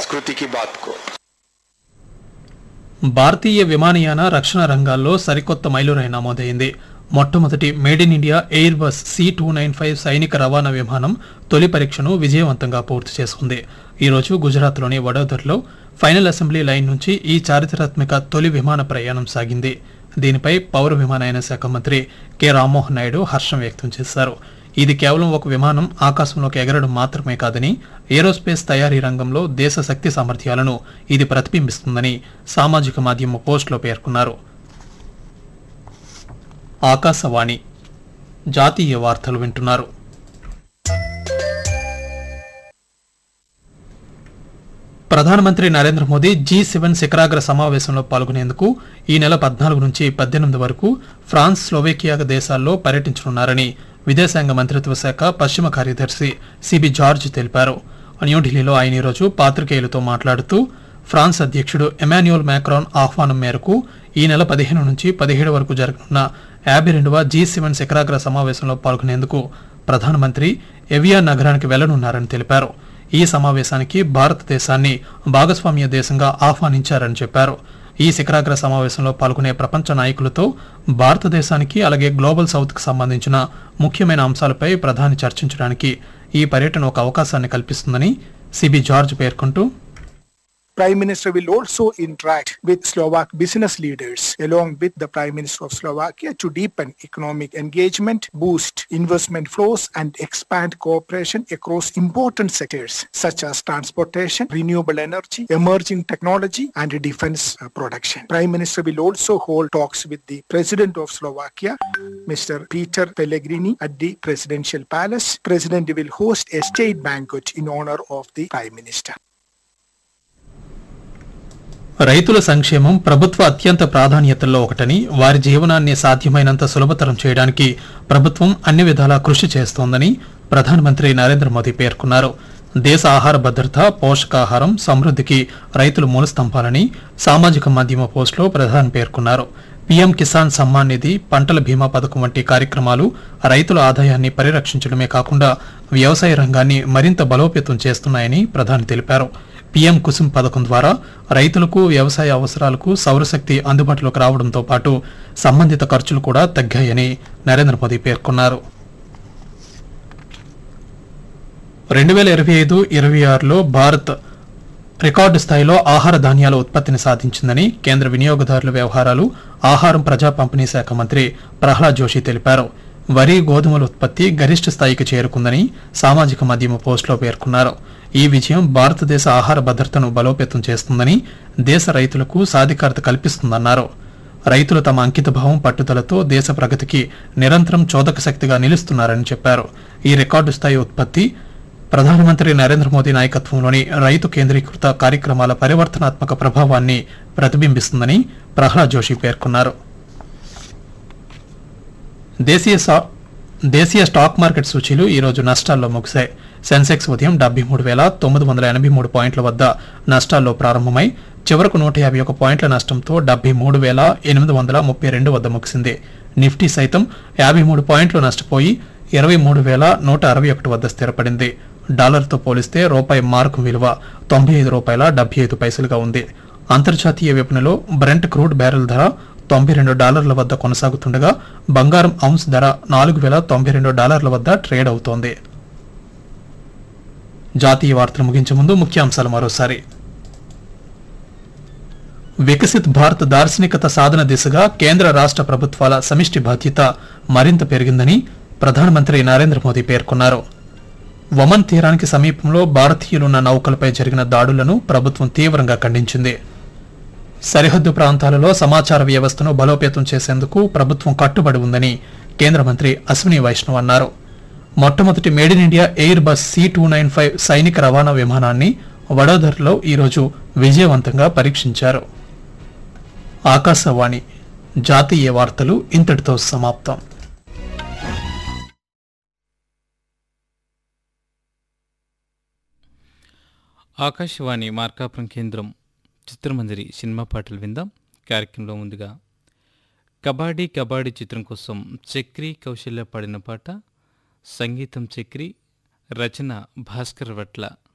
संस्कृति की बात को భారతీయ విమానయాన రక్షణ రంగాల్లో సరికొత్త మైలురాయి నమోదైంది మొట్టమొదటి made in India Airbus C two nine five సైనిక రవాణా విమానం తొలి పరీక్షను విజయవంతంగా పూర్తి చేసుకుంది ఈరోజు గుజరాత్లోని వడోదరలో ఫైనల్ అసెంబ్లీ లైన్ నుంచి ఈ చారిత్రాత్మక తొలి విమాన ప్రయాణం సాగింది దీనిపై పౌర విమానయాన శాఖ మంత్రి కె రామ్మోహన్ నాయుడు హర్షం వ్యక్తం చేశారు ఇది కేవలం ఒక విమానం ఆకాశంలోకి ఎగరడం మాత్రమే కాదని ఏరోస్పేస్ తయారీ రంగంలో దేశ శక్తి సామర్థ్యాలను ఇది ప్రతిబింబిస్తుందని సామాజిక మాధ్యమ పోస్టులో పేర్కొన్నారు ఆకాశవాణి జాతీయ వార్తలు వింటున్నారు ప్రధానమంత్రి నరేంద్ర మోదీ జీ సెవెన్ శిఖరాగ్ర సమావేశంలో పాల్గొనేందుకు ఈ నెల పద్నాలుగు నుంచి పద్దెనిమిది వరకు ఫ్రాన్స్ స్లోవేకియా దేశాల్లో పర్యటించనున్నారని విదేశాంగ మంత్రిత్వ శాఖ పశ్చిమ కార్యదర్శి సిబి జార్జ్ తెలిపారు న్యూఢిల్లీలో ఆయన ఈరోజు పాత్రికేయులతో మాట్లాడుతూ ఫ్రాన్స్ అధ్యక్షుడు ఎమాన్యుయల్ మ్యాక్రాన్ ఆహ్వానం మేరకు ఈ నెల పదిహేను నుంచి పదిహేడు వరకు జరగనున్న యాభై రెండవ జీ సెవెన్ శిఖరాగ్ర సమావేశంలో పాల్గొనేందుకు ప్రధానమంత్రి ఎవియా నగరానికి వెళ్లనున్నారని తెలిపారు ఈ సమావేశానికి భారతదేశాన్ని భాగస్వామ్య దేశంగా ఆహ్వానించారని చెప్పారు ఈ శిఖరాగ్ర సమావేశంలో పాల్గొనే ప్రపంచ నాయకులతో భారతదేశానికి అలాగే గ్లోబల్ సౌత్ కు సంబంధించిన ముఖ్యమైన అంశాలపై ప్రధాని చర్చించడానికి ఈ పర్యటన ఒక అవకాశాన్ని కల్పిస్తుందని సిబి జార్జ్ పేర్కొంటూ Prime Minister will also interact with Slovak business leaders along with the Prime Minister of Slovakia to deepen economic engagement, boost investment flows and expand cooperation across important sectors such as transportation, renewable energy, emerging technology and defense uh, production. Prime Minister will also hold talks with the President of Slovakia, Mr. Peter Pellegrini at the Presidential Palace. President will host a state banquet in honor of the Prime Minister. రైతుల సంక్షేమం ప్రభుత్వ అత్యంత ప్రాధాన్యతల్లో ఒకటని వారి జీవనాన్ని సాధ్యమైనంత సులభతరం చేయడానికి ప్రభుత్వం అన్ని విధాలా కృషి చేస్తోందని ప్రధానమంత్రి నరేంద్ర మోదీ పేర్కొన్నారు దేశ ఆహార భద్రత పోషకాహారం సమృద్ధికి రైతులు మూలస్తంభాలని సామాజిక మాధ్యమ పోస్టులో ప్రధాని పేర్కొన్నారు పీఎం కిసాన్ సమ్మాన్ నిధి పంటల బీమా పథకం వంటి కార్యక్రమాలు రైతుల ఆదాయాన్ని పరిరక్షించడమే కాకుండా వ్యవసాయ రంగాన్ని మరింత బలోపేతం చేస్తున్నాయని ప్రధాని తెలిపారు పీఎం కుసుమ్ పథకం ద్వారా రైతులకు వ్యవసాయ అవసరాలకు సౌరశక్తి అందుబాటులోకి రావడంతో పాటు సంబంధిత ఖర్చులు కూడా తగ్గాయని నరేంద్ర మోదీ పేర్కొన్నారు రెండు వేల ఇరవై ఐదు ఇరవై ఆరులో భారత్ రికార్డు స్థాయిలో ఆహార ధాన్యాల ఉత్పత్తిని సాధించిందని కేంద్ర వినియోగదారుల వ్యవహారాలు ఆహారం ప్రజా పంపిణీ శాఖ మంత్రి ప్రహ్లాద్ జోషి తెలిపారు వరి గోధుమల ఉత్పత్తి గరిష్ట స్థాయికి చేరుకుందని సామాజిక మాధ్యమ పోస్టులో పేర్కొన్నారు ఈ విజయం భారతదేశ ఆహార భద్రతను బలోపేతం చేస్తుందని దేశ రైతులకు సాధికారత కల్పిస్తుందన్నారు రైతులు తమ అంకితభావం పట్టుదలతో దేశ ప్రగతికి నిరంతరం చోదక శక్తిగా నిలుస్తున్నారని చెప్పారు ఈ రికార్డు స్థాయి ఉత్పత్తి ప్రధానమంత్రి నరేంద్ర మోదీ నాయకత్వంలోని రైతు కేంద్రీకృత కార్యక్రమాల పరివర్తనాత్మక ప్రభావాన్ని ప్రతిబింబిస్తుందని ప్రహ్లాద్ జోషి పేర్కొన్నారు దేశీయ సా- దేశీయ స్టాక్ మార్కెట్ సూచీలు ఈ రోజు నష్టాల్లో ముగిశాయి సెన్సెక్స్ ఉదయం డెబ్బై మూడు వేల తొమ్మిది వందల ఎనభై మూడు పాయింట్ల వద్ద నష్టాల్లో ప్రారంభమై చివరకు నూట యాభై ఒక పాయింట్ల నష్టంతో డెబ్బై మూడు వేల ఎనిమిది వందల ముప్పై రెండు వద్ద ముగిసింది నిఫ్టీ సైతం యాభై మూడు పాయింట్లు నష్టపోయి ఇరవై మూడు వేల నూట అరవై ఒకటి వద్ద స్థిరపడింది డాలర్తో పోలిస్తే రూపాయి మార్కు విలువ తొంభై ఐదు రూపాయల డెబ్బై ఐదు పైసలుగా ఉంది అంతర్జాతీయ విపణిలో బ్రెంట్ క్రూడ్ బ్యారెల్ ధర తొంభై రెండు డాలర్ల వద్ద కొనసాగుతుండగా బంగారం ఔన్స్ ధర నాలుగు వేల తొంభై రెండు డాలర్ల వద్ద ట్రేడ్ అవుతోంది జాతీయ వార్తలు ముగించే ముందు ముఖ్యాంశాలు మరోసారి వికసిత్ భారత్ దార్శనికత సాధన దిశగా కేంద్ర రాష్ట్ర ప్రభుత్వాల సమిష్టి బాధ్యత మరింత పెరిగిందని ప్రధానమంత్రి నరేంద్ర మోదీ పేర్కొన్నారు వమన్ తీరానికి సమీపంలో భారతీయులున్న నౌకలపై జరిగిన దాడులను ప్రభుత్వం తీవ్రంగా ఖండించింది సరిహద్దు ప్రాంతాలలో సమాచార వ్యవస్థను బలోపేతం చేసేందుకు ప్రభుత్వం కట్టుబడి ఉందని కేంద్ర మంత్రి అశ్విని వైష్ణవ్ అన్నారు మొట్టమొదటి made in India Airbus C two nine five సైనిక రవాణా విమానాన్ని వడోదరలో ఈరోజు విజయవంతంగా పరీక్షించారు ఆకాశవాణి జాతీయ వార్తలు ఇంతటితో సమాప్తం ఆకాశవాణి మార్కాపురం కేంద్రం చిత్రమంజరి సినిమా పాటలు విందాం కార్యక్రమంలో ముందుగా కబడ్డీ కబడ్డీ చిత్రం కోసం చక్రి కౌశల్య పాడిన పాట సంగీతం చక్రి రచన భాస్కర్ వట్ల